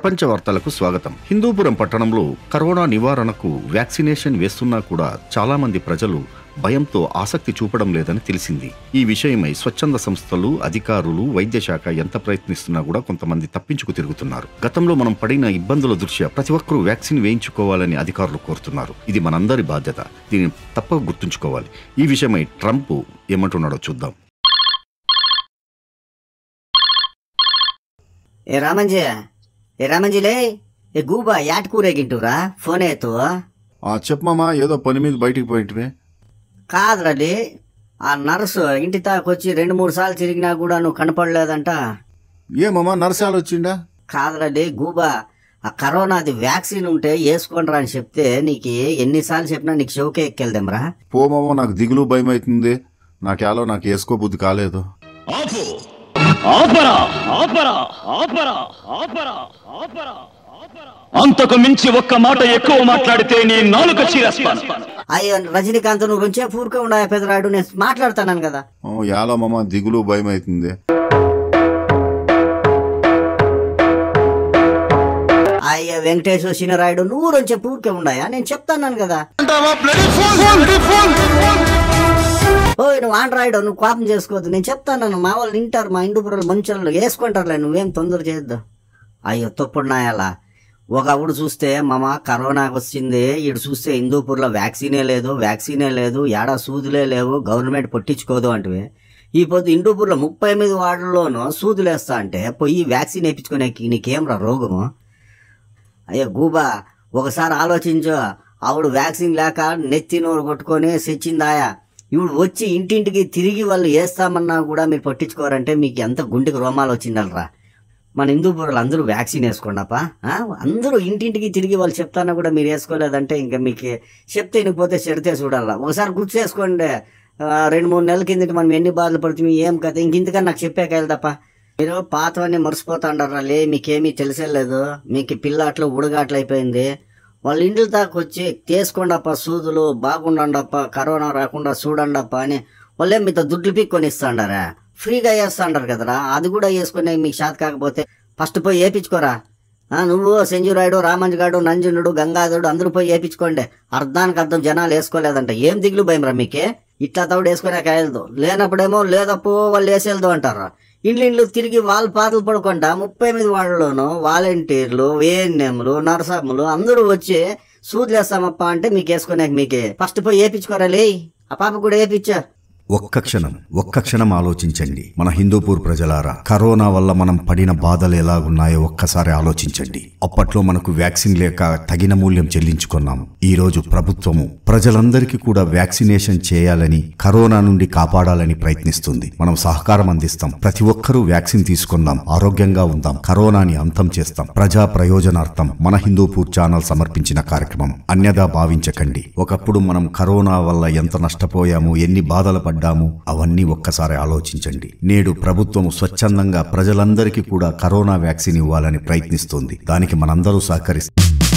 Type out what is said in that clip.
ప్రపంచ వార్తలకు స్వాగతం హిందూపురం పట్టణంలో కరోనా నివారణకు వ్యాక్సినేషన్ వేస్తున్నా కూడా చాలా మంది ప్రజలు భయంతో ఆసక్తి చూపడం లేదని తెలిసింది ఈ విషయమై స్వచ్ఛంద సంస్థలు అధికారులు వైద్య శాఖ ఎంత ప్రయత్నిస్తున్నా కూడా కొంతమంది తప్పించుకు తిరుగుతున్నారు గతంలో మనం పడిన ఇబ్బందుల దృష్ట్యా ప్రతి ఒక్కరూ వ్యాక్సిన్ వేయించుకోవాలని అధికారులు కోరుతున్నారు ఇది మనందరి బాధ్యత దీన్ని తప్పక గుర్తుంచుకోవాలి ఈ విషయమై ట్రంప్ ఏమంటున్నాడో చూద్దాం ఏ రామంజీ ఏ రామంజీలే ఏ గూబా యాట్ కూరేగింటురా ఫోన్ ఎత్తు చెప్పమ్మా ఏదో పని మీద బయటికి పోయింటివే కాదురది ఆ నర్సు ఇంటి తాకొచ్చి రెండు మూడు సార్లు తిరిగినా కూడా నువ్వు కనపడలేదంట ఏమమ్మా నరసాలు వచ్చిండా కాదురది గూబా ఆ కరోనాది వ్యాక్సిన్ ఉంటే వేసుకోండిరా అని చెప్తే నీకు ఎన్నిసార్లు చెప్పినా నీకు చెవుకే ఎక్కెళ్దాంరా పోమమ్మా నాకు దిగులు భయం అవుతుంది నాకేలో నాకు వేసుకోబుద్ధి కాలేదు ఆపు ఆపరా ఆపరా ఆపరా ఆపరా ఆపరా అంతకు మించి ఒక్క మాట ఎక్కువ మాట్లాడితే నీ నాలుక చీరేస్తాను అయ్యో రజనీకాంత్ నువ్వు రుంచే పూర్కే ఉండా పెదరాడు నేను మాట్లాడుతాను కదా ఓ యాలమ్మా దిగులు భయం అవుతుంది అయ్యో వెంకటేశ్వర సినరాయుడు నువ్వు రుంచే పూర్కే ఉండాయా నేను చెప్తాను కదా ఓయ్ నువ్వు ఆండ్రాయిడ్ నువ్వు కోపం చేసుకోవద్దు నేను చెప్తాను మా వాళ్ళు వింటారు మా ఇంటి పురాలు మంచి వాళ్ళు వేసుకుంటారులే నువ్వేం తొందర చేయొద్దు అయ్యో తప్పుడు నాయాలా ఒక అప్పుడు చూస్తే మామ కరోనా వచ్చింది ఇటు చూస్తే హిందూపూర్లో వ్యాక్సినే లేదు వ్యాక్సినే లేదు ఏడా సూదులే లేవు గవర్నమెంట్ పట్టించుకోదు అంటే ఈ పొద్దు హిందూపూర్లో ముప్పై ఎనిమిది వార్డుల్లోనూ సూదులు వేస్తా అంటే పోయి వ్యాక్సిన్ వేయించుకునే నీకేంరా రోగము అయ్యో గూబా ఒకసారి ఆలోచించు ఆవిడ వ్యాక్సిన్ లేక నెత్తి నోరు కొట్టుకొని సెచ్చిందాయా ఇప్పుడు వచ్చి ఇంటింటికి తిరిగి వాళ్ళు వేస్తామన్నా కూడా మీరు పట్టించుకోరంటే మీకు ఎంత గుండెకి రోమాలు వచ్చిందలరా మన హిందూపురులు అందరూ వ్యాక్సిన్ వేసుకోండప్పా ఆ? అందరూ ఇంటింటికి తిరిగి వాళ్ళు చెప్తానా కూడా మీరు వేసుకోలేదంటే ఇంకా మీకు చెప్తే పోతే చెడితే చూడాలా ఒకసారి గుర్తు చేసుకోండి ఆ, రెండు మూడు నెలల కిందటి మనం ఎన్ని బాధలు పడుతుంది ఏం కథ ఇంక ఇంతకన్నా నాకు చెప్పాక వెళ్దాపా మీరు పాతవన్నీ మర్చిపోతా అంటారా లే మీకేమీ తెలిసేలేదు మీకు పిల్ల అట్లా ఉడగాట్లు అయిపోయింది వాళ్ళ ఇండ్ల దాకా వచ్చి తీసుకోండప్ప సూదులు బాగుండండప్ప కరోనా రాకుండా చూడండప్ప అని వాళ్ళే మీతో దుడ్లు పిక్కొని ఇస్తాండారా ఫ్రీగా వేస్తాండారు కదరా అది కూడా వేసుకునే మీకు షాత్ కాకపోతే ఫస్ట్ పోయి వేపించుకోరా ఆ, నువ్వు సెంజురాయుడు రామంజగాడు నంజునుడు గంగాధరుడు అందరూ పోయి వేపించుకోండి అర్థానికి అర్థం జనాలు వేసుకోలేదంట ఏం దిగులు భయం రా మీకే ఇట్లా తవుడు వేసుకునే కాయలదు లేనప్పుడేమో లేదప్పు వాళ్ళు వేసేయలేదు అంటారు ఇండ్లు ఇండ్లు తిరిగి వాళ్ళ పాటలు పడకుండా ముప్పై ఎనిమిది వాళ్ళలోనూ వాలంటీర్లు ఏఎన్ఎంలు నర్సమ్మలు అందరూ వచ్చి సూదులేస్తామప్ప అంటే మీకు వేసుకునే మీకే ఫస్ట్ పోయి వేపించుకోరా లే ఆ పాప కూడా వేపించా ఒక్క క్షణం ఒక్క క్షణం ఆలోచించండి మన హిందూపూర్ ప్రజలారా కరోనా వల్ల మనం పడిన బాధలు ఎలాగున్నాయో ఒక్కసారి ఆలోచించండి అప్పట్లో మనకు వ్యాక్సిన్ లేక తగిన మూల్యం చెల్లించుకున్నాం ఈ రోజు ప్రభుత్వము ప్రజలందరికీ కూడా వ్యాక్సినేషన్ చేయాలని కరోనా నుండి కాపాడాలని ప్రయత్నిస్తుంది మనం సహకారం అందిస్తాం ప్రతి ఒక్కరూ వ్యాక్సిన్ తీసుకుందాం ఆరోగ్యంగా ఉందాం కరోనాని అంతం చేస్తాం ప్రజా ప్రయోజనార్థం మన హిందూపూర్ ఛానల్ సమర్పించిన కార్యక్రమం అన్యదా భావించకండి ఒకప్పుడు మనం కరోనా వల్ల ఎంత నష్టపోయాము ఎన్ని బాధలు పడ్డాము అవన్నీ ఒక్కసారి ఆలోచించండి నేడు ప్రభుత్వం స్వచ్ఛందంగా ప్రజలందరికీ కూడా కరోనా వ్యాక్సిన్ ఇవ్వాలని ప్రయత్నిస్తుంది దానికి మనందరూ సహకరిస్తాం